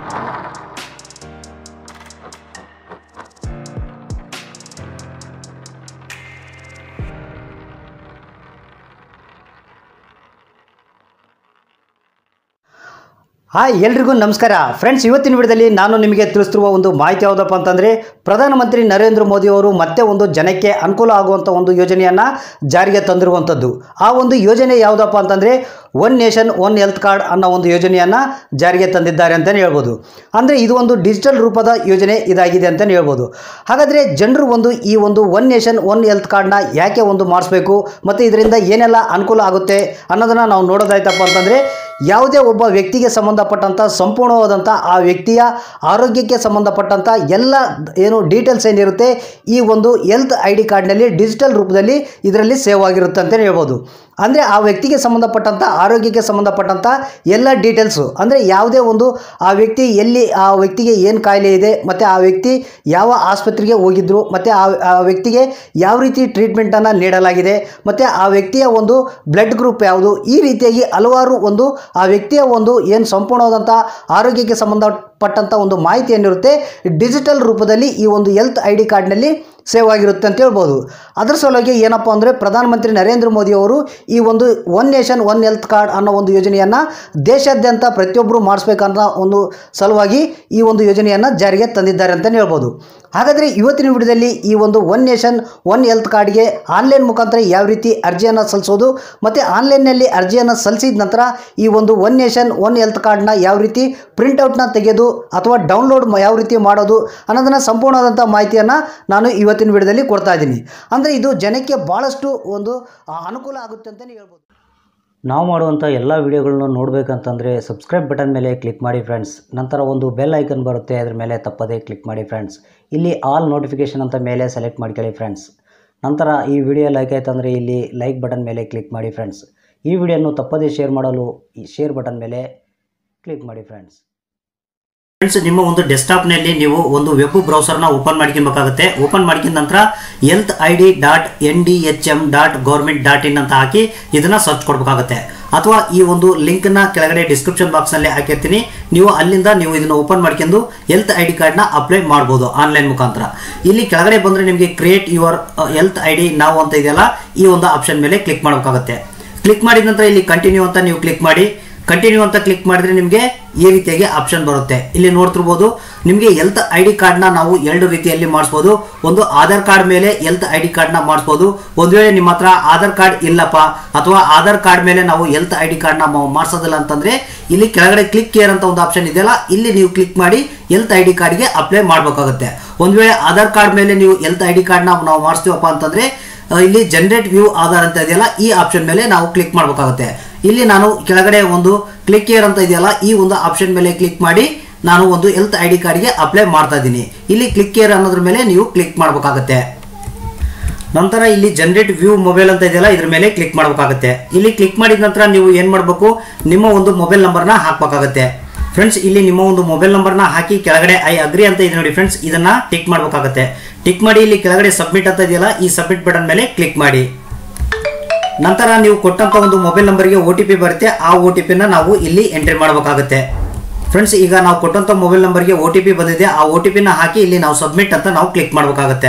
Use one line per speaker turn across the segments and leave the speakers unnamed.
hi ಎಲ್ರಿಗೂ ನಮಸ್ಕಾರ friends ಇವತ್ತಿನ ವಿಡಿಯೋದಲ್ಲಿ ನಾನು ನಿಮಗೆ ತಿಳಿಸ್ತಿರುವ ಒಂದು ಮಾಹಿತಿ ಯಾವುದಪ್ಪ ಅಂತಂದರೆ ಪ್ರಧಾನಮಂತ್ರಿ ನರೇಂದ್ರ ಮೋದಿ ಅವರು ಮತ್ತೆ ಒಂದು ಜನಕ್ಕೆ ಅನುಕೂಲ ಆಗುವಂಥ ಒಂದು ಯೋಜನೆಯನ್ನು ಜಾರಿಗೆ ತಂದಿರುವಂಥದ್ದು ಆ ಒಂದು ಯೋಜನೆ ಯಾವುದಪ್ಪ ಅಂತಂದರೆ one nation one health card ಅನ್ನೋ ಒಂದು ಯೋಜನೆಯನ್ನು ಜಾರಿಗೆ ತಂದಿದ್ದಾರೆ ಅಂತಲೇ ಹೇಳ್ಬೋದು ಅಂದರೆ ಇದು ಒಂದು ಡಿಜಿಟಲ್ ರೂಪದ ಯೋಜನೆ ಇದಾಗಿದೆ ಅಂತಲೇ ಹೇಳ್ಬೋದು ಹಾಗಾದರೆ ಜನರು ಒಂದು ಈ ಒಂದು ಒನ್ ನೇಷನ್ ಒನ್ ಹೆಲ್ತ್ ಕಾರ್ಡ್ನ ಯಾಕೆ ಒಂದು ಮಾಡಿಸ್ಬೇಕು ಮತ್ತು ಇದರಿಂದ ಏನೆಲ್ಲ ಅನುಕೂಲ ಆಗುತ್ತೆ ಅನ್ನೋದನ್ನು ನಾವು ನೋಡೋದಾಯ್ತಪ್ಪ ಅಂತಂದರೆ ಯಾವುದೇ ಒಬ್ಬ ವ್ಯಕ್ತಿಗೆ ಸಂಬಂಧಪಟ್ಟಂಥ ಸಂಪೂರ್ಣವಾದಂಥ ಆ ವ್ಯಕ್ತಿಯ ಆರೋಗ್ಯಕ್ಕೆ ಸಂಬಂಧಪಟ್ಟಂಥ ಎಲ್ಲ ಏನು ಡೀಟೇಲ್ಸ್ ಏನಿರುತ್ತೆ ಈ ಒಂದು ಹೆಲ್ತ್ ಐ ಡಿ ಕಾರ್ಡ್ನಲ್ಲಿ ಡಿಜಿಟಲ್ ರೂಪದಲ್ಲಿ ಇದರಲ್ಲಿ ಸೇವ್ ಆಗಿರುತ್ತೆ ಅಂತಲೇ ಹೇಳ್ಬೋದು ಅಂದರೆ ಆ ವ್ಯಕ್ತಿಗೆ ಸಂಬಂಧಪಟ್ಟಂಥ ಆರೋಗ್ಯಕ್ಕೆ ಸಂಬಂಧಪಟ್ಟಂಥ ಎಲ್ಲ ಡೀಟೇಲ್ಸು ಅಂದರೆ ಯಾವುದೇ ಒಂದು ಆ ವ್ಯಕ್ತಿ ಎಲ್ಲಿ ಆ ವ್ಯಕ್ತಿಗೆ ಏನು ಕಾಯಿಲೆ ಇದೆ ಮತ್ತು ಆ ವ್ಯಕ್ತಿ ಯಾವ ಆಸ್ಪತ್ರೆಗೆ ಹೋಗಿದ್ರು ಮತ್ತು ಆ ಆ ವ್ಯಕ್ತಿಗೆ ಯಾವ ರೀತಿ ಟ್ರೀಟ್ಮೆಂಟನ್ನು ನೀಡಲಾಗಿದೆ ಮತ್ತು ಆ ವ್ಯಕ್ತಿಯ ಒಂದು ಬ್ಲಡ್ ಗ್ರೂಪ್ ಯಾವುದು ಈ ರೀತಿಯಾಗಿ ಹಲವಾರು ಒಂದು ಆ ವ್ಯಕ್ತಿಯ ಒಂದು ಏನು ಸಂಪೂರ್ಣವಾದಂಥ ಆರೋಗ್ಯಕ್ಕೆ ಸಂಬಂಧಪಟ್ಟಂಥ ಒಂದು ಮಾಹಿತಿ ಏನಿರುತ್ತೆ ಡಿಜಿಟಲ್ ರೂಪದಲ್ಲಿ ಈ ಒಂದು ಹೆಲ್ತ್ ಐ ಡಿ ಕಾರ್ಡ್ನಲ್ಲಿ ಸೇವ್ ಆಗಿರುತ್ತೆ ಅಂತ ಹೇಳ್ಬೋದು ಅದರ ಸಲುವಾಗಿ ಏನಪ್ಪ ಅಂದರೆ ಪ್ರಧಾನಮಂತ್ರಿ ನರೇಂದ್ರ ಮೋದಿ ಅವರು ಈ ಒಂದು one nation one health card ಅನ್ನೋ ಒಂದು ಯೋಜನೆಯನ್ನು ದೇಶಾದ್ಯಂತ ಪ್ರತಿಯೊಬ್ಬರು ಮಾಡಿಸ್ಬೇಕನ್ನೋ ಒಂದು ಸಲುವಾಗಿ ಈ ಒಂದು ಯೋಜನೆಯನ್ನು ಜಾರಿಗೆ ತಂದಿದ್ದಾರೆ ಅಂತಲೇ ಹೇಳ್ಬೋದು ಹಾಗಾದರೆ ಇವತ್ತಿನ ವಿಡಿಯೋದಲ್ಲಿ ಈ ಒಂದು ಒನ್ ನೇಷನ್ ಒನ್ ಹೆಲ್ತ್ ಕಾರ್ಡ್ಗೆ ಆನ್ಲೈನ್ ಮುಖಾಂತರ ಯಾವ ರೀತಿ ಅರ್ಜಿಯನ್ನು ಸಲ್ಲಿಸೋದು ಮತ್ತು ಆನ್ಲೈನ್ನಲ್ಲಿ ಅರ್ಜಿಯನ್ನು ಸಲ್ಲಿಸಿದ ನಂತರ ಈ ಒಂದು ಒನ್ ನೇಷನ್ ಒನ್ ಹೆಲ್ತ್ ಕಾರ್ಡ್ನ ಯಾವ ರೀತಿ ಪ್ರಿಂಟೌಟ್ನ ತೆಗೆದು ಅಥವಾ ಡೌನ್ಲೋಡ್ ಯಾವ ರೀತಿ ಮಾಡೋದು ಅನ್ನೋದನ್ನು ಸಂಪೂರ್ಣವಾದಂಥ ಮಾಹಿತಿಯನ್ನು ನಾನು ಇವತ್ತಿನ ವಿಡಿಯೋದಲ್ಲಿ ಕೊಡ್ತಾ ಇದ್ದೀನಿ ಅಂದರೆ ಇದು ಜನಕ್ಕೆ ಭಾಳಷ್ಟು ಒಂದು ಆ, ಅನುಕೂಲ ಆಗುತ್ತೆ ಅಂತಲೇ ಹೇಳ್ಬೋದು ನಾವು ಮಾಡುವಂಥ ಎಲ್ಲ ವಿಡಿಯೋಗಳನ್ನ ನೋಡಬೇಕಂತಂದರೆ ಸಬ್ಸ್ಕ್ರೈಬ್ ಬಟನ್ ಮೇಲೆ ಕ್ಲಿಕ್ ಮಾಡಿ ಫ್ರೆಂಡ್ಸ್ ನಂತರ ಒಂದು ಬೆಲ್ ಐಕನ್ ಬರುತ್ತೆ ಅದ್ರ ಮೇಲೆ ತಪ್ಪದೇ ಕ್ಲಿಕ್ ಮಾಡಿ ಫ್ರೆಂಡ್ಸ್ ಇಲ್ಲಿ ಆಲ್ ನೋಟಿಫಿಕೇಷನ್ ಅಂತ ಮೇಲೆ ಸೆಲೆಕ್ಟ್ ಮಾಡ್ಕೊಳ್ಳಿ ಫ್ರೆಂಡ್ಸ್ ನಂತರ ಈ ವಿಡಿಯೋ ಲೈಕ್ ಆಯ್ತಂದರೆ ಇಲ್ಲಿ ಲೈಕ್ ಬಟನ್ ಮೇಲೆ ಕ್ಲಿಕ್ ಮಾಡಿ ಫ್ರೆಂಡ್ಸ್ ಈ ವಿಡಿಯೋನು ತಪ್ಪದೇ ಶೇರ್ ಮಾಡಲು ಈ ಶೇರ್ ಬಟನ್ ಮೇಲೆ ಕ್ಲಿಕ್ ಮಾಡಿ ಫ್ರೆಂಡ್ಸ್ ಫ್ರೆಂಡ್ಸ್ ನಿಮ್ಮ ಒಂದು ಡೆಸ್ಕ್ಟಾಪ್ನಲ್ಲಿ ನೀವು ಒಂದು ವೆಬ್ ಬ್ರೌಸರ್ನ ಓಪನ್ ಮಾಡ್ಕೊಬೇಕಾಗುತ್ತೆ ಓಪನ್ ಮಾಡ್ಕೊಂಡ ನಂತರ health I D dot N D H M dot government dot in ಅಂತ ಹಾಕಿ ಇದನ್ನ ಸರ್ಚ್ ಕೊಡಬೇಕಾಗುತ್ತೆ ಅಥವಾ ಈ ಒಂದು ಲಿಂಕ್ನ ಕೆಳಗಡೆ ಡಿಸ್ಕ್ರಿಪ್ಷನ್ ಬಾಕ್ಸ್ನಲ್ಲಿ ಹಾಕಿರ್ತೀನಿ ನೀವು ಅಲ್ಲಿಂದ ನೀವು ಇದನ್ನು ಓಪನ್ ಮಾಡ್ಕೊಂಡು ಹೆಲ್ತ್ ಐ ಡಿ ಕಾರ್ಡ್ನ ಅಪ್ಲೈ ಮಾಡ್ಬೋದು ಆನ್ಲೈನ್ ಮುಖಾಂತರ ಇಲ್ಲಿ ಕೆಳಗಡೆ ಬಂದರೆ ನಿಮಗೆ create your health I D ನಾವು ಅಂತ ಇದೆಯಲ್ಲ ಈ ಒಂದು ಆಪ್ಷನ್ ಮೇಲೆ ಕ್ಲಿಕ್ ಮಾಡಬೇಕಾಗುತ್ತೆ ಕ್ಲಿಕ್ ಮಾಡಿದ ನಂತರ ಇಲ್ಲಿ ಕಂಟಿನ್ಯೂ ಅಂತ ನೀವು ಕ್ಲಿಕ್ ಮಾಡಿ ಕಂಟಿನ್ಯೂ ಅಂತ ಕ್ಲಿಕ್ ಮಾಡಿದ್ರೆ ನಿಮಗೆ ಈ ರೀತಿಯಾಗಿ ಆಪ್ಷನ್ ಬರುತ್ತೆ ಇಲ್ಲಿ ನೋಡ್ತಿರ್ಬೋದು ನಿಮಗೆ ಹೆಲ್ತ್ ಐ ಡಿ ಕಾರ್ಡ್ನ ನಾವು ಎರಡು ರೀತಿಯಲ್ಲಿ ಮಾಡಿಸ್ಬೋದು ಒಂದು ಆಧಾರ್ ಕಾರ್ಡ್ ಮೇಲೆ ಹೆಲ್ತ್ ಐ ಡಿ ಕಾರ್ಡ್ನ ಮಾಡಿಸ್ಬೋದು ಒಂದು ವೇಳೆ ನಿಮ್ಮ ಹತ್ರ ಆಧಾರ್ ಕಾರ್ಡ್ ಇಲ್ಲಪ್ಪ ಅಥವಾ ಆಧಾರ್ ಕಾರ್ಡ್ ಮೇಲೆ ನಾವು ಹೆಲ್ತ್ ಐ ಡಿ ಕಾರ್ಡ್ನ ಮಾಡಿಸೋದಿಲ್ಲ ಅಂತಂದ್ರೆ ಇಲ್ಲಿ ಕೆಳಗಡೆ ಕ್ಲಿಕ್ ಕೇರ್ ಅಂತ ಒಂದು ಆಪ್ಷನ್ ಇದೆಯಲ್ಲ ಇಲ್ಲಿ ನೀವು ಕ್ಲಿಕ್ ಮಾಡಿ ಹೆಲ್ತ್ ಐ ಡಿ ಕಾರ್ಡ್ಗೆ ಅಪ್ಲೈ ಮಾಡಬೇಕಾಗುತ್ತೆ ಒಂದು ವೇಳೆ ಆಧಾರ್ ಕಾರ್ಡ್ ಮೇಲೆ ನೀವು ಹೆಲ್ತ್ ಐ ಡಿ ಕಾರ್ಡ್ನ ನಾವು ಮಾಡಿಸ್ತೀವಪ್ಪ ಅಂತಂದ್ರೆ ಆ, ಇಲ್ಲಿ ಜನರೇಟ್ ವ್ಯೂ ಆಧಾರ್ ಅಂತ ಇದೆಯಲ್ಲ ಈ ಆಪ್ಷನ್ ಮೇಲೆ ನಾವು ಕ್ಲಿಕ್ ಮಾಡಬೇಕಾಗುತ್ತೆ ಇಲ್ಲಿ ನಾನು ಕೆಳಗಡೆ ಒಂದು ಕ್ಲಿಕ್ ಏರ್ ಅಂತ ಇದೆಯಲ್ಲ ಈ ಒಂದು ಆಪ್ಷನ್ ಮೇಲೆ ಕ್ಲಿಕ್ ಮಾಡಿ ನಾನು ಒಂದು ಹೆಲ್ತ್ ಐ ಡಿ ಕಾರ್ಡ್ಗೆ ಅಪ್ಲೈ ಮಾಡ್ತಾ ಇದ್ದೀನಿ ಇಲ್ಲಿ ಕ್ಲಿಕ್ ಏರ್ ಅನ್ನೋದ್ರ ಮೇಲೆ ನೀವು ಕ್ಲಿಕ್ ಮಾಡಬೇಕಾಗುತ್ತೆ ನಂತರ ಇಲ್ಲಿ ಜನರೇಟ್ ವ್ಯೂ ಮೊಬೈಲ್ ಅಂತ ಇದೆಯಲ್ಲ ಇದ್ರ ಮೇಲೆ ಕ್ಲಿಕ್ ಮಾಡಬೇಕಾಗುತ್ತೆ ಇಲ್ಲಿ ಕ್ಲಿಕ್ ಮಾಡಿದ ನಂತರ ನೀವು ಏನು ಮಾಡಬೇಕು ನಿಮ್ಮ ಒಂದು ಮೊಬೈಲ್ ನಂಬರ್ನ ಹಾಕಬೇಕಾಗುತ್ತೆ ಫ್ರೆಂಡ್ಸ್ ಇಲ್ಲಿ ನಿಮ್ಮ ಒಂದು ಮೊಬೈಲ್ ನಂಬರ್ನ ಹಾಕಿ ಕೆಳಗಡೆ ಐ ಅಗ್ರಿ ಅಂತ ಇದೆ ನೋಡಿ ಫ್ರೆಂಡ್ಸ್ ಇದನ್ನ ಟಿಕ್ ಮಾಡಬೇಕಾಗುತ್ತೆ ಟಿಕ್ ಮಾಡಿ ಇಲ್ಲಿ ಕೆಳಗಡೆ ಸಬ್ಮಿಟ್ ಅಂತ ಇದೆಯಲ್ಲ ಈ ಸಬ್ಮಿಟ್ ಬಟನ್ ಮೇಲೆ ಕ್ಲಿಕ್ ಮಾಡಿ ನಂತರ ನೀವು ಕೊಟ್ಟಂತ ಒಂದು ಮೊಬೈಲ್ ನಂಬರ್ಗೆ ಒ ಟಿ ಪಿ ಬರುತ್ತೆ ಆ ಒ ಟಿ ಪಿನ ನಾವು ಇಲ್ಲಿ ಎಂಟ್ರಿ ಮಾಡಬೇಕಾಗುತ್ತೆ ಫ್ರೆಂಡ್ಸ್ ಈಗ ನಾವು ಕೊಟ್ಟಂತ ಮೊಬೈಲ್ ನಂಬರ್ಗೆ ಒ ಟಿ ಪಿ ಬಂದಿದೆ ಆ ಒ ಟಿ ಪಿನ ಹಾಕಿ ಇಲ್ಲಿ ನಾವು ಸಬ್ಮಿಟ್ ಅಂತ ನಾವು ಕ್ಲಿಕ್ ಮಾಡಬೇಕಾಗುತ್ತೆ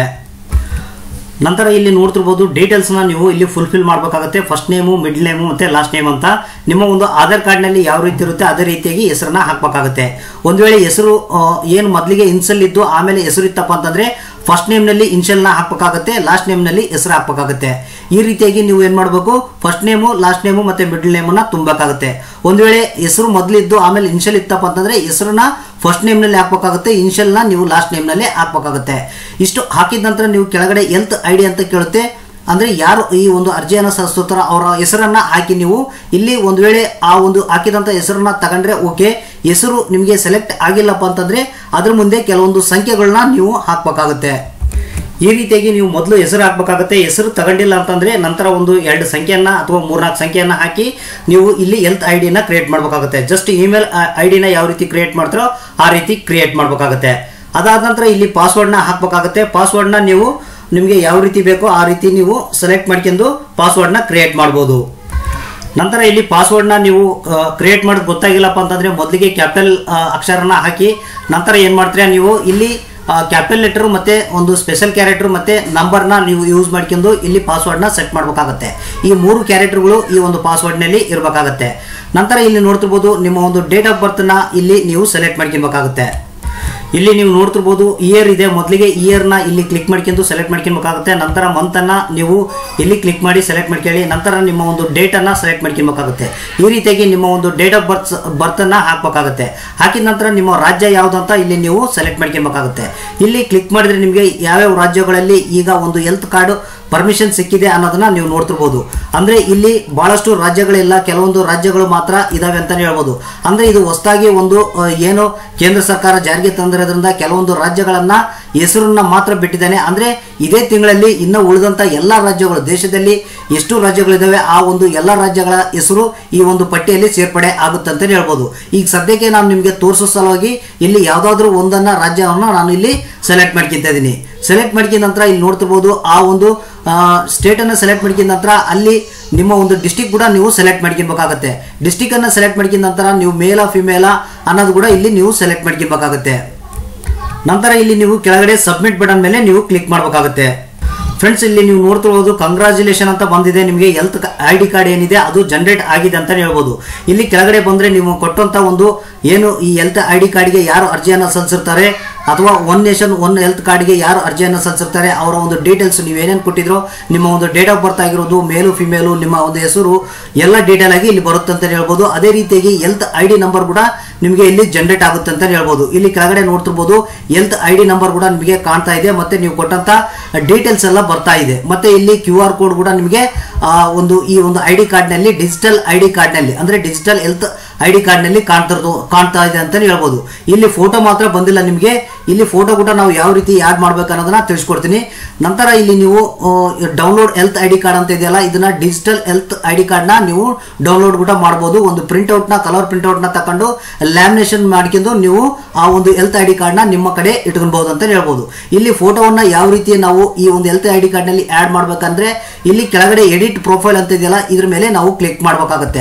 ನಂತರ ಇಲ್ಲಿ ನೋಡ್ತಿರ್ಬೋದು ಡೀಟೇಲ್ಸ್ನ ನೀವು ಇಲ್ಲಿ ಫುಲ್ಫಿಲ್ ಮಾಡಬೇಕಾಗುತ್ತೆ ಫಸ್ಟ್ ನೇಮು ಮಿಡ್ಲ್ ನೇಮು ಮತ್ತು ಲಾಸ್ಟ್ ನೇಮ್ ಅಂತ ನಿಮ್ಮ ಒಂದು ಆಧಾರ್ ಕಾರ್ಡ್ನಲ್ಲಿ ಯಾವ ರೀತಿ ಇರುತ್ತೆ ಅದೇ ರೀತಿಯಾಗಿ ಹೆಸರನ್ನ ಹಾಕಬೇಕಾಗುತ್ತೆ ಒಂದು ವೇಳೆ ಹೆಸರು ಏನು ಮೊದಲಿಗೆ ಇನ್ಸಲ್ ಇದ್ದು ಆಮೇಲೆ ಹೆಸರು ಇತ್ತಪ್ಪ ಅಂತಂದರೆ ಫಸ್ಟ್ ನೇಮ್ನಲ್ಲಿ ಇನ್ಷಲ್ನ ಹಾಕಬೇಕಾಗುತ್ತೆ ಲಾಸ್ಟ್ ನೇಮ್ನಲ್ಲಿ ಹೆಸರು ಹಾಕಬೇಕಾಗುತ್ತೆ ಈ ರೀತಿಯಾಗಿ ನೀವು ಏನು ಮಾಡಬೇಕು ಫಸ್ಟ್ ನೇಮು ಲಾಸ್ಟ್ ನೇಮು ಮತ್ತು ಮಿಡ್ಲ್ ನೇಮನ್ನು ತುಂಬಬೇಕಾಗುತ್ತೆ ಒಂದು ವೇಳೆ ಹೆಸರು ಮೊದಲಿದ್ದು ಆಮೇಲೆ ಇನ್ಷಲ್ ಇತ್ತಪ್ಪ ಅಂತಂದರೆ ಹೆಸರನ್ನ ಫಸ್ಟ್ ನೇಮ್ನಲ್ಲಿ ಹಾಕಬೇಕಾಗುತ್ತೆ ಇನ್ಷಲ್ನ ನೀವು ಲಾಸ್ಟ್ ನೇಮ್ನಲ್ಲಿ ಹಾಕಬೇಕಾಗುತ್ತೆ ಇಷ್ಟು ಹಾಕಿದ ನಂತರ ನೀವು ಕೆಳಗಡೆ ಹೆಲ್ತ್ ಐ ಡಿ ಅಂತ ಕೇಳುತ್ತೆ ಅಂದರೆ ಯಾರು ಈ ಒಂದು ಅರ್ಜಿಯನ್ನು ಸಲ್ಲಿಸ್ತಾರೋ ಅವರ ಹೆಸರನ್ನು ಹಾಕಿ ನೀವು ಇಲ್ಲಿ ಒಂದು ವೇಳೆ ಆ ಒಂದು ಹಾಕಿದಂಥ ಹೆಸರನ್ನ ತಗೊಂಡ್ರೆ ಓಕೆ ಹೆಸರು ನಿಮಗೆ ಸೆಲೆಕ್ಟ್ ಆಗಿಲ್ಲಪ್ಪ ಅಂತಂದರೆ ಅದ್ರ ಮುಂದೆ ಕೆಲವೊಂದು ಸಂಖ್ಯೆಗಳನ್ನ ನೀವು ಹಾಕಬೇಕಾಗುತ್ತೆ ಈ ರೀತಿಯಾಗಿ ನೀವು ಮೊದಲು ಹೆಸರು ಹಾಕಬೇಕಾಗುತ್ತೆ ಹೆಸರು ತಗೊಂಡಿಲ್ಲ ಅಂತಂದರೆ ನಂತರ ಒಂದು ಎರಡು ಸಂಖ್ಯೆಯನ್ನು ಅಥವಾ ಮೂರ್ನಾಲ್ಕು ಸಂಖ್ಯೆಯನ್ನು ಹಾಕಿ ನೀವು ಇಲ್ಲಿ ಹೆಲ್ತ್ ಐ ಡಿನ ಕ್ರಿಯೇಟ್ ಮಾಡಬೇಕಾಗುತ್ತೆ ಜಸ್ಟ್ ಇಮೇಲ್ ಐ ಡಿನ ಯಾವ ರೀತಿ ಕ್ರಿಯೇಟ್ ಮಾಡ್ತಾರೋ ಆ ರೀತಿ ಕ್ರಿಯೇಟ್ ಮಾಡಬೇಕಾಗುತ್ತೆ ಅದಾದ ನಂತರ ಇಲ್ಲಿ ಪಾಸ್ವರ್ಡ್ನ ಹಾಕಬೇಕಾಗುತ್ತೆ ಪಾಸ್ವರ್ಡ್ನ ನೀವು ನಿಮಗೆ ಯಾವ ರೀತಿ ಬೇಕೋ ಆ ರೀತಿ ನೀವು ಸೆಲೆಕ್ಟ್ ಮಾಡ್ಕೊಂಡು ಪಾಸ್ವರ್ಡ್ನ ಕ್ರಿಯೇಟ್ ಮಾಡ್ಬೋದು ನಂತರ ಇಲ್ಲಿ ಪಾಸ್ವರ್ಡ್ನ ನೀವು ಕ್ರಿಯೇಟ್ ಮಾಡೋದು ಗೊತ್ತಾಗಿಲ್ಲಪ್ಪ ಅಂತಂದರೆ ಮೊದಲಿಗೆ ಕ್ಯಾಪಿಟಲ್ ಅಕ್ಷರನ ಹಾಕಿ ನಂತರ ಏನು ಮಾಡ್ತೀರಾ ನೀವು ಇಲ್ಲಿ ಕ್ಯಾಪಿಟಲ್ ಲೆಟರ್ ಮತ್ತು ಒಂದು ಸ್ಪೆಷಲ್ ಕ್ಯಾರೆಕ್ಟರ್ ಮತ್ತು ನಂಬರ್ನ ನೀವು ಯೂಸ್ ಮಾಡ್ಕೊಂಡು ಇಲ್ಲಿ ಪಾಸ್ವರ್ಡ್ನ ಸೆಟ್ ಮಾಡಬೇಕಾಗತ್ತೆ ಈ ಮೂರು ಕ್ಯಾರೆಕ್ಟರ್ಗಳು ಈ ಒಂದು ಪಾಸ್ವರ್ಡ್ನಲ್ಲಿ ಇರಬೇಕಾಗತ್ತೆ ನಂತರ ಇಲ್ಲಿ ನೋಡ್ತಿರ್ಬೋದು ನಿಮ್ಮ ಒಂದು ಡೇಟ್ ಆಫ್ ಬರ್ತ್ನ ಇಲ್ಲಿ ನೀವು ಸೆಲೆಕ್ಟ್ ಮಾಡ್ಕೊಬೇಕಾಗುತ್ತೆ ಇಲ್ಲಿ ನೀವು ನೋಡ್ತಿರ್ಬೋದು ಇಯರ್ ಇದೆ ಮೊದಲಿಗೆ ಇಯರ್ನ ಇಲ್ಲಿ ಕ್ಲಿಕ್ ಮಾಡ್ಕೊಂಡು ಸೆಲೆಕ್ಟ್ ಮಾಡ್ಕೊಬೇಕಾಗುತ್ತೆ ನಂತರ ಮಂತನ್ನು ನೀವು ಇಲ್ಲಿ ಕ್ಲಿಕ್ ಮಾಡಿ ಸೆಲೆಕ್ಟ್ ಮಾಡ್ಕೊಳ್ಳಿ ನಂತರ ನಿಮ್ಮ ಒಂದು ಡೇಟನ್ನು ಸೆಲೆಕ್ಟ್ ಮಾಡ್ಕೊಬೇಕಾಗುತ್ತೆ ಈ ರೀತಿಯಾಗಿ ನಿಮ್ಮ ಒಂದು ಡೇಟ್ ಆಫ್ ಬರ್ತ್ ಬರ್ತನ್ನು ಹಾಕಬೇಕಾಗುತ್ತೆ ಹಾಕಿದ ನಂತರ ನಿಮ್ಮ ರಾಜ್ಯ ಯಾವುದು ಅಂತ ಇಲ್ಲಿ ನೀವು ಸೆಲೆಕ್ಟ್ ಮಾಡ್ಕೊಬೇಕಾಗುತ್ತೆ ಇಲ್ಲಿ ಕ್ಲಿಕ್ ಮಾಡಿದ್ರೆ ನಿಮಗೆ ಯಾವ್ಯಾವ ರಾಜ್ಯಗಳಲ್ಲಿ ಈಗ ಒಂದು ಹೆಲ್ತ್ ಕಾರ್ಡ್ ಪರ್ಮಿಷನ್ ಸಿಕ್ಕಿದೆ ಅನ್ನೋದನ್ನ ನೀವು ನೋಡ್ತಿರ್ಬೋದು ಅಂದ್ರೆ ಇಲ್ಲಿ ಬಹಳಷ್ಟು ರಾಜ್ಯಗಳಿಲ್ಲ ಕೆಲವೊಂದು ರಾಜ್ಯಗಳು ಮಾತ್ರ ಇದಾವೆ ಅಂತಾನೆ ಹೇಳ್ಬೋದು ಅಂದ್ರೆ ಇದು ಹೊಸದಾಗಿ ಒಂದು ಆ, ಏನು ಕೇಂದ್ರ ಸರ್ಕಾರ ಜಾರಿಗೆ ತಂದಿರೋದ್ರಿಂದ ಕೆಲವೊಂದು ರಾಜ್ಯಗಳನ್ನ ಹೆಸರನ್ನ ಮಾತ್ರ ಬಿಟ್ಟಿದ್ದಾನೆ ಅಂದ್ರೆ ಇದೇ ತಿಂಗಳಲ್ಲಿ ಇನ್ನು ಉಳಿದಂತ ಎಲ್ಲ ರಾಜ್ಯಗಳು ದೇಶದಲ್ಲಿ ಎಷ್ಟು ರಾಜ್ಯಗಳಿದಾವೆ ಆ ಒಂದು ಎಲ್ಲ ರಾಜ್ಯಗಳ ಹೆಸರು ಈ ಒಂದು ಪಟ್ಟಿಯಲ್ಲಿ ಸೇರ್ಪಡೆ ಆಗುತ್ತೆ ಅಂತಲೇ ಹೇಳ್ಬೋದು ಈಗ ಸದ್ಯಕ್ಕೆ ನಾನು ನಿಮಗೆ ತೋರಿಸೋ ಸಲುವಾಗಿ ಇಲ್ಲಿ ಯಾವುದಾದ್ರೂ ಒಂದನ್ನ ರಾಜ್ಯವನ್ನು ನಾನು ಇಲ್ಲಿ ಸೆಲೆಕ್ಟ್ ಮಾಡ್ಕೊಂತ ಇದ್ದೀನಿ ಸೆಲೆಕ್ಟ್ ಮಾಡ್ಕೊಂಡ ನಂತರ ಇಲ್ಲಿ ನೋಡ್ತಿರ್ಬೋದು ಆ ಒಂದು ಸ್ಟೇಟನ್ನು ಸೆಲೆಕ್ಟ್ ಮಾಡ್ಕೊಂಡ ನಂತರ ಅಲ್ಲಿ ನಿಮ್ಮ ಒಂದು ಡಿಸ್ಟಿಕ್ ಕೂಡ ನೀವು ಸೆಲೆಕ್ಟ್ ಮಾಡ್ಕೊಬೇಕಾಗತ್ತೆ ಡಿಸ್ಟಿಕನ್ನು ಸೆಲೆಕ್ಟ್ ಮಾಡ್ಕೊಂಡ ನಂತರ ನೀವು ಮೇಲ ಫಿಮೇಲ ಅನ್ನೋದು ಕೂಡ ಇಲ್ಲಿ ನೀವು ಸೆಲೆಕ್ಟ್ ಮಾಡ್ಕೊಬೇಕಾಗತ್ತೆ ನಂತರ ಇಲ್ಲಿ ನೀವು ಕೆಳಗಡೆ ಸಬ್ಮಿಟ್ ಬಟನ್ ಮೇಲೆ ನೀವು ಕ್ಲಿಕ್ ಮಾಡಬೇಕಾಗುತ್ತೆ ಫ್ರೆಂಡ್ಸ್ ಇಲ್ಲಿ ನೀವು ನೋಡ್ತಿರ್ಬೋದು ಕಂಗ್ರಾಚುಲೇಷನ್ ಅಂತ ಬಂದಿದೆ ನಿಮಗೆ ಹೆಲ್ತ್ ಐ ಡಿ ಕಾರ್ಡ್ ಏನಿದೆ ಅದು ಜನರೇಟ್ ಆಗಿದೆ ಅಂತ ಹೇಳ್ಬೋದು ಇಲ್ಲಿ ಕೆಳಗಡೆ ಬಂದರೆ ನೀವು ಕೊಟ್ಟಂತ ಒಂದು ಏನು ಈ ಹೆಲ್ತ್ ಐ ಡಿ ಕಾರ್ಡ್ಗೆ ಯಾರು ಅರ್ಜಿಯನ್ನು ಸಲ್ಲಿಸಿರ್ತಾರೆ ಅಥವಾ ಒನ್ ನೇಷನ್ ಒನ್ ಹೆಲ್ತ್ ಕಾರ್ಡ್ಗೆ ಯಾರು ಅರ್ಜಿಯನ್ನು ಸಲ್ಲಿಸಿರ್ತಾರೆ ಅವರ ಒಂದು ಡೀಟೇಲ್ಸ್ ನೀವು ಏನೇನು ಕೊಟ್ಟಿದ್ರೋ ನಿಮ್ಮ ಒಂದು ಡೇಟ್ ಆಫ್ ಬರ್ತ್ ಆಗಿರೋದು ಮೇಲು ಫಿಮೇಲು ನಿಮ್ಮ ಒಂದು ಹೆಸರು ಎಲ್ಲ ಡೀಟೇಲ್ ಆಗಿ ಇಲ್ಲಿ ಬರುತ್ತೆ ಅಂತ ಹೇಳ್ಬೋದು ಅದೇ ರೀತಿಯಾಗಿ ಹೆಲ್ತ್ ಐ ಡಿ ನಂಬರ್ ಕೂಡ ನಿಮಗೆ ಇಲ್ಲಿ ಜನರೇಟ್ ಆಗುತ್ತೆ ಅಂತ ಹೇಳ್ಬೋದು ಇಲ್ಲಿ ಕೆಳಗಡೆ ನೋಡ್ತಿರ್ಬೋದು ಹೆಲ್ತ್ ಐ ಡಿ ನಂಬರ್ ಕೂಡ ನಿಮಗೆ ಕಾಣ್ತಾ ಇದೆ ಮತ್ತೆ ನೀವು ಕೊಟ್ಟಂತ ಡೀಟೇಲ್ಸ್ ಎಲ್ಲ ಬರ್ತಾ ಇದೆ ಮತ್ತೆ ಇಲ್ಲಿ ಕ್ಯೂ ಆರ್ ಕೋಡ್ ಕೂಡ ನಿಮಗೆ ಆ, ಒಂದು ಈ ಒಂದು ಐ ಡಿ ಕಾರ್ಡ್ನಲ್ಲಿ ಡಿಜಿಟಲ್ ಐ ಡಿ ಕಾರ್ಡ್ನಲ್ಲಿ ಅಂದ್ರೆ ಡಿಜಿಟಲ್ ಹೆಲ್ತ್ ಐ ಡಿ ಕಾರ್ಡ್ನಲ್ಲಿ ಕಾಣ್ತಿರೋದು ಕಾಣ್ತಾ ಇದೆ ಅಂತಲೇ ಹೇಳ್ಬೋದು ಇಲ್ಲಿ ಫೋಟೋ ಮಾತ್ರ ಬಂದಿಲ್ಲ ನಿಮಗೆ ಇಲ್ಲಿ ಫೋಟೋ ಕೂಡ ನಾವು ಯಾವ ರೀತಿ ಆ್ಯಡ್ ಮಾಡ್ಬೇಕು ಅನ್ನೋದನ್ನ ತಿಳಿಸ್ಕೊಡ್ತೀನಿ ನಂತರ ಇಲ್ಲಿ ನೀವು download health I D card ಅಂತ ಇದೆಯಲ್ಲ ಇದನ್ನ ಡಿಜಿಟಲ್ ಹೆಲ್ತ್ ಐ ಡಿ ಕಾರ್ಡ್ನ ನೀವು ಡೌನ್ಲೋಡ್ ಕೂಡ ಮಾಡ್ಬೋದು ಒಂದು ಪ್ರಿಂಟ್ಔಟ್ನ ಕಲರ್ ಪ್ರಿಂಟ್ಔಟ್ನ ತಕೊಂಡು ಲ್ಯಾಮಿನೇಷನ್ ಮಾಡ್ಕೊಂಡು ನೀವು ಆ ಒಂದು ಹೆಲ್ತ್ ಐ ಡಿ ಕಾರ್ಡ್ನ ನಿಮ್ಮ ಕಡೆ ಇಟ್ಕೊಬಹುದು ಅಂತ ಹೇಳ್ಬೋದು ಇಲ್ಲಿ ಫೋಟೋವನ್ನ ಯಾವ ರೀತಿ ನಾವು ಈ ಒಂದು ಹೆಲ್ತ್ ಐ ಡಿ ಕಾರ್ಡ್ನಲ್ಲಿ ಆ್ಯಡ್ ಮಾಡ್ಬೇಕಂದ್ರೆ ಇಲ್ಲಿ ಕೆಳಗಡೆ ಎಡಿಟ್ ಪ್ರೊಫೈಲ್ ಅಂತ ಇದೆಯಲ್ಲ ಇದ್ರ ಮೇಲೆ ನಾವು ಕ್ಲಿಕ್ ಮಾಡಬೇಕಾಗುತ್ತೆ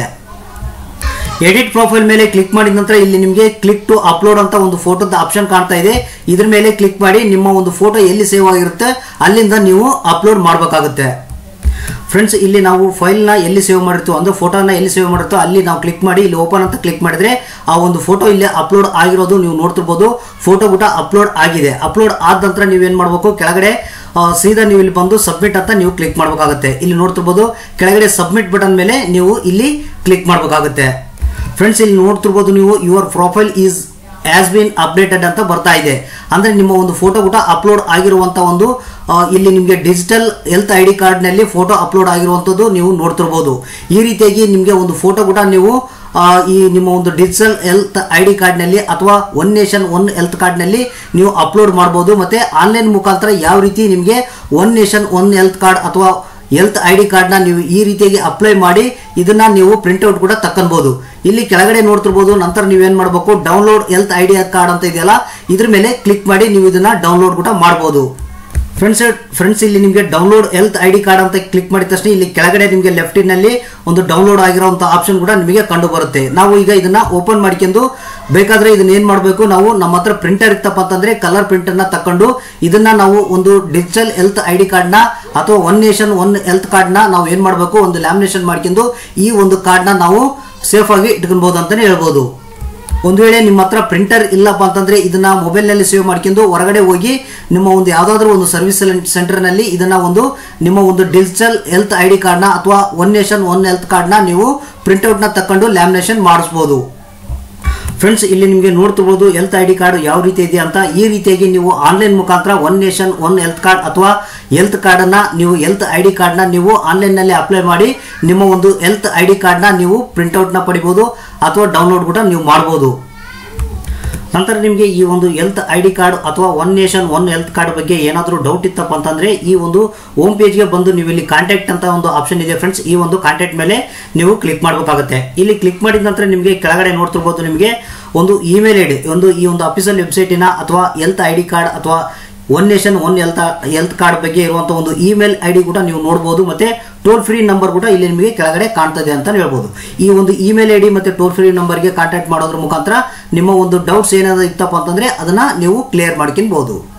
ಎಡಿಟ್ ಪ್ರೊಫೈಲ್ ಮೇಲೆ ಕ್ಲಿಕ್ ಮಾಡಿದ ನಂತರ ಇಲ್ಲಿ ನಿಮಗೆ ಕ್ಲಿಕ್ ಟು ಅಪ್ಲೋಡ್ ಅಂತ ಒಂದು ಫೋಟೋದ ಆಪ್ಷನ್ ಕಾಣ್ತಾ ಇದೆ ಇದ್ರ ಮೇಲೆ ಕ್ಲಿಕ್ ಮಾಡಿ ನಿಮ್ಮ ಒಂದು ಫೋಟೋ ಎಲ್ಲಿ ಸೇವ್ ಆಗಿರುತ್ತೆ ಅಲ್ಲಿಂದ ನೀವು ಅಪ್ಲೋಡ್ ಮಾಡಬೇಕಾಗುತ್ತೆ ಫ್ರೆಂಡ್ಸ್ ಇಲ್ಲಿ ನಾವು ಫೈಲ್ನ ಎಲ್ಲಿ ಸೇವ್ ಮಾಡಿರ್ತೀವೋ ಅಂದ್ರೆ ಫೋಟೋನ ಎಲ್ಲಿ ಸೇವ್ ಮಾಡಿರ್ತೀವೋ ಅಲ್ಲಿ ನಾವು ಕ್ಲಿಕ್ ಮಾಡಿ ಇಲ್ಲಿ ಓಪನ್ ಅಂತ ಕ್ಲಿಕ್ ಮಾಡಿದ್ರೆ ಆ ಒಂದು ಫೋಟೋ ಇಲ್ಲಿ ಅಪ್ಲೋಡ್ ಆಗಿರೋದು ನೀವು ನೋಡ್ತಿರ್ಬೋದು ಫೋಟೋ ಕೂಡ ಅಪ್ಲೋಡ್ ಆಗಿದೆ ಅಪ್ಲೋಡ್ ಆದ ನಂತರ ನೀವೇನು ಮಾಡಬೇಕು ಕೆಳಗಡೆ ಆ, ಸೀದಾ ನೀವು ಇಲ್ಲಿ ಬಂದು ಸಬ್ಮಿಟ್ ಅಂತ ನೀವು ಕ್ಲಿಕ್ ಮಾಡಬೇಕಾಗುತ್ತೆ ಇಲ್ಲಿ ನೋಡ್ತಿರ್ಬೋದು ಕೆಳಗಡೆ ಸಬ್ಮಿಟ್ ಬಟನ್ ಮೇಲೆ ನೀವು ಇಲ್ಲಿ ಕ್ಲಿಕ್ ಮಾಡಬೇಕಾಗುತ್ತೆ ಫ್ರೆಂಡ್ಸ್ ಇಲ್ಲಿ ನೋಡ್ತಿರ್ಬೋದು ನೀವು your profile is has been updated ಅಂತ ಬರ್ತಾ ಇದೆ ಅಂದ್ರೆ ನಿಮ್ಮ ಒಂದು ಫೋಟೋ ಕೂಡ ಅಪ್ಲೋಡ್ ಆಗಿರುವಂತ ಒಂದು ಆ, ಇಲ್ಲಿ ನಿಮಗೆ ಡಿಜಿಟಲ್ ಹೆಲ್ತ್ ಐ ಡಿ ಕಾರ್ಡ್ನಲ್ಲಿ ಫೋಟೋ ಅಪ್ಲೋಡ್ ಆಗಿರುವಂಥದ್ದು ನೀವು ನೋಡ್ತಿರ್ಬೋದು ಈ ರೀತಿಯಾಗಿ ನಿಮಗೆ ಒಂದು ಫೋಟೋ ಕೂಡ ನೀವು ಆ, ಈ ನಿಮ್ಮ ಒಂದು ಡಿಜಿಟಲ್ ಹೆಲ್ತ್ ಐ ಡಿ ಕಾರ್ಡ್ನಲ್ಲಿ ಅಥವಾ ಒನ್ ನೇಷನ್ ಒನ್ ಹೆಲ್ತ್ ಕಾರ್ಡ್ನಲ್ಲಿ ನೀವು ಅಪ್ಲೋಡ್ ಮಾಡ್ಬೋದು ಮತ್ತೆ ಆನ್ಲೈನ್ ಮುಖಾಂತರ ಯಾವ ರೀತಿ ನಿಮಗೆ one nation one health card ಅಥವಾ ಹೆಲ್ತ್ ಐ ಡಿ ಕಾರ್ಡ್ನ ನೀವು ಈ ರೀತಿಯಾಗಿ ಅಪ್ಲೈ ಮಾಡಿ ಇದನ್ನ ನೀವು ಪ್ರಿಂಟ್ಔಟ್ ಕೂಡ ತಕ್ಕೊಬಹುದು ಇಲ್ಲಿ ಕೆಳಗಡೆ ನೋಡ್ತಿರ್ಬೋದು ನಂತರ ನೀವೇನು ಮಾಡಬೇಕು download health I D card ಅಂತ ಇದೆಯಲ್ಲ ಇದ್ರ ಮೇಲೆ ಕ್ಲಿಕ್ ಮಾಡಿ ನೀವು ಇದನ್ನ ಡೌನ್ಲೋಡ್ ಕೂಡ ಮಾಡ್ಬೋದು ಫ್ರೆಂಡ್ಸ್ ಫ್ರೆಂಡ್ಸ್ ಇಲ್ಲಿ ನಿಮಗೆ download health I D card ಅಂತ ಕ್ಲಿಕ್ ಮಾಡಿದ ತಕ್ಷಣ ಇಲ್ಲಿ ಕೆಳಗಡೆ ನಿಮಗೆ ಲೆಫ್ಟಿನಲ್ಲಿ ಒಂದು ಡೌನ್ಲೋಡ್ ಆಗಿರೋಂಥ ಆಪ್ಷನ್ ಕೂಡ ನಿಮಗೆ ಕಂಡು ಬರುತ್ತೆ ನಾವು ಈಗ ಇದನ್ನ ಓಪನ್ ಮಾಡ್ಕೊಂಡು ಬೇಕಾದ್ರೆ ಇದನ್ನ ಏನು ಮಾಡಬೇಕು ನಾವು ನಮ್ಮ ಹತ್ರ ಪ್ರಿಂಟರ್ ಇತ್ತಪ್ಪ ಅಂತಂದ್ರೆ ಕಲರ್ ಪ್ರಿಂಟರ್ನ ತಕೊಂಡು ಇದನ್ನ ನಾವು ಒಂದು ಡಿಜಿಟಲ್ ಹೆಲ್ತ್ ಐ ಡಿ ಕಾರ್ಡ್ನ ಅಥವಾ ಒನ್ ನೇಷನ್ ಒನ್ ಹೆಲ್ತ್ ಕಾರ್ಡ್ನ ನಾವು ಏನು ಮಾಡಬೇಕು ಒಂದು ಲ್ಯಾಮಿನೇಷನ್ ಮಾಡ್ಕೊಂಡು ಈ ಒಂದು ಕಾರ್ಡ್ನ ನಾವು ಸೇಫ್ ಆಗಿ ಇಟ್ಕೊಬಹುದು ಅಂತಾನೆ ಹೇಳ್ಬೋದು ಒಂದು ವೇಳೆ ನಿಮ್ಮ ಹತ್ರ ಪ್ರಿಂಟರ್ ಇಲ್ಲಪ್ಪ ಅಂತಂದ್ರೆ ಇದನ್ನ ಮೊಬೈಲ್ನಲ್ಲಿ ಸೇವ್ ಮಾಡ್ಕೊಂಡು ಹೊರಗಡೆ ಹೋಗಿ ನಿಮ್ಮ ಒಂದು ಯಾವುದಾದ್ರೂ ಒಂದು ಸರ್ವಿಸ್ ಸೆಂಟರ್ನಲ್ಲಿ ಇದನ್ನ ಒಂದು ನಿಮ್ಮ ಒಂದು ಡಿಜಿಟಲ್ ಹೆಲ್ತ್ ಐ ಡಿ ಕಾರ್ಡ್ನ ಅಥವಾ ಒನ್ ನೇಷನ್ ಒನ್ ಹೆಲ್ತ್ ಕಾರ್ಡ್ನ ನೀವು ಪ್ರಿಂಟ್ಔಟ್ನ ತಕೊಂಡು ಲ್ಯಾಮಿನೇಷನ್ ಮಾಡಿಸ್ಬೋದು ಫ್ರೆಂಡ್ಸ್ ಇಲ್ಲಿ ನಿಮಗೆ ನೋಡ್ತಿರ್ಬೋದು ಹೆಲ್ತ್ ಐ ಡಿ ಕಾರ್ಡ್ ಯಾವ ರೀತಿ ಇದೆ ಅಂತ ಈ ರೀತಿಯಾಗಿ ನೀವು ಆನ್ಲೈನ್ ಮುಖಾಂತರ one nation one health card ಅಥವಾ ಹೆಲ್ತ್ ಕಾರ್ಡನ್ನು ನೀವು ಹೆಲ್ತ್ ಐ ಡಿ ಕಾರ್ಡ್ನ ನೀವು ಆನ್ಲೈನ್ನಲ್ಲಿ ಅಪ್ಲೈ ಮಾಡಿ ನಿಮ್ಮ ಒಂದು ಹೆಲ್ತ್ ಐ ಡಿ ಕಾರ್ಡ್ನ ನೀವು ಪ್ರಿಂಟ್ಔಟ್ನ ಪಡಿಬೋದು ಅಥವಾ ಡೌನ್ಲೋಡ್ ಕೂಡ ನೀವು ಮಾಡ್ಬೋದು ನಂತರ ನಿಮಗೆ ಈ ಒಂದು ಹೆಲ್ತ್ ಐ ಡಿ ಕಾರ್ಡ್ ಅಥವಾ one nation one health card ಬಗ್ಗೆ ಏನಾದರೂ ಡೌಟ್ ಇತ್ತಪ್ಪ ಅಂತಂದರೆ ಈ ಒಂದು ಹೋಮ್ ಪೇಜ್ಗೆ ಬಂದು ನೀವು ಇಲ್ಲಿ ಕಾಂಟ್ಯಾಕ್ಟ್ ಅಂತ ಒಂದು ಆಪ್ಷನ್ ಇದೆ ಫ್ರೆಂಡ್ಸ್ ಈ ಒಂದು ಕಾಂಟ್ಯಾಕ್ಟ್ ಮೇಲೆ ನೀವು ಕ್ಲಿಕ್ ಮಾಡಬೇಕಾಗುತ್ತೆ ಇಲ್ಲಿ ಕ್ಲಿಕ್ ಮಾಡಿದ ನಂತರ ನಿಮಗೆ ಕೆಳಗಡೆ ನೋಡ್ತಿರ್ಬೋದು ನಿಮಗೆ ಒಂದು ಇಮೇಲ್ ಐ ಡಿ ಒಂದು ಈ ಒಂದು ಅಫಿಷಿಯಲ್ ವೆಬ್ಸೈಟಿನ ಅಥವಾ ಹೆಲ್ತ್ ಐ ಡಿ ಕಾರ್ಡ್ ಅಥವಾ one nation one health health card ಬಗ್ಗೆ ಇರುವಂಥ ಒಂದು ಇಮೇಲ್ ಐ ಡಿ ಕೂಡ ನೀವು ನೋಡ್ಬೋದು ಮತ್ತು ಟೋಲ್ ಫ್ರೀ ನಂಬರ್ ಕೂಡ ಇಲ್ಲಿ ನಿಮಗೆ ಕೆಳಗಡೆ ಕಾಣ್ತದೆ ಅಂತ ಹೇಳ್ಬೋದು ಈ ಒಂದು ಇಮೇಲ್ ಐ ಡಿ ಮತ್ತು ಟೋಲ್ ಫ್ರೀ ನಂಬರ್ಗೆ ಕಾಂಟ್ಯಾಕ್ಟ್ ಮಾಡೋದ್ರ ಮುಖಾಂತರ ನಿಮ್ಮ ಒಂದು ಡೌಟ್ಸ್ ಏನಾದ್ರು ಇತ್ತಪ್ಪ ಅಂತಂದರೆ ಅದನ್ನು ನೀವು ಕ್ಲಿಯರ್ ಮಾಡ್ಕೊಬೋದು